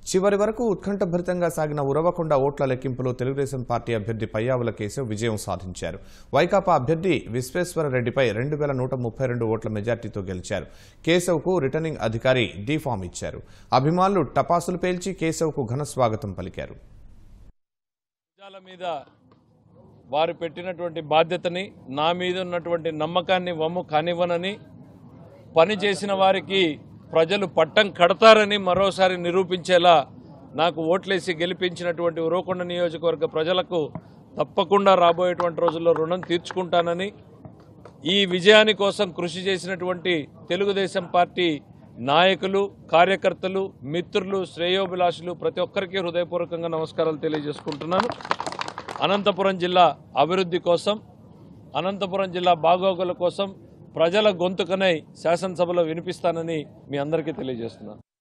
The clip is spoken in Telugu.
చివరి వరకు ఉత్కంఠభరితంగా సాగిన ఉరవకొండ ఓట్ల లెక్కింపులో తెలుగుదేశం పార్టీ అభ్యర్థి పయ్యావుల కేశవ్ విజయం సాధించారు వైకాపా అభ్యర్థి విశ్వేశ్వరరెడ్డిపై రెండు వేల నూట ముప్పై రెండు ఓట్ల మెజార్టీతో గెలిచారు కేశవ్కు రిటర్నింగ్ అధికారి డీ ఫామ్ ఇచ్చారు అభిమానులు టపాసులు పేల్చి కేశవ్కు ఘన స్వాగతం పలికారు ప్రజల మీద వారు పెట్టినటువంటి బాధ్యతని నా మీద ఉన్నటువంటి నమ్మకాన్ని వమ్ము కానివ్వనని పని చేసిన వారికి ప్రజలు పట్టం కడతారని మరోసారి నిరూపించేలా నాకు ఓట్లేసి గెలిపించినటువంటి ఉరవకొండ నియోజకవర్గ ప్రజలకు తప్పకుండా రాబోయేటువంటి రోజుల్లో రుణం తీర్చుకుంటానని ఈ విజయాని కోసం కృషి చేసినటువంటి తెలుగుదేశం పార్టీ నాయకులు కార్యకర్తలు మిత్రులు శ్రేయోభిలాషులు ప్రతి ఒక్కరికి హృదయపూర్వకంగా నమస్కారాలు తెలియజేసుకుంటున్నాను అనంతపురం జిల్లా అభివృద్ధి కోసం అనంతపురం జిల్లా బాగోగుల కోసం ప్రజల గొంతుకనై శాసనసభలో వినిపిస్తానని మీ అందరికీ తెలియజేస్తున్నాను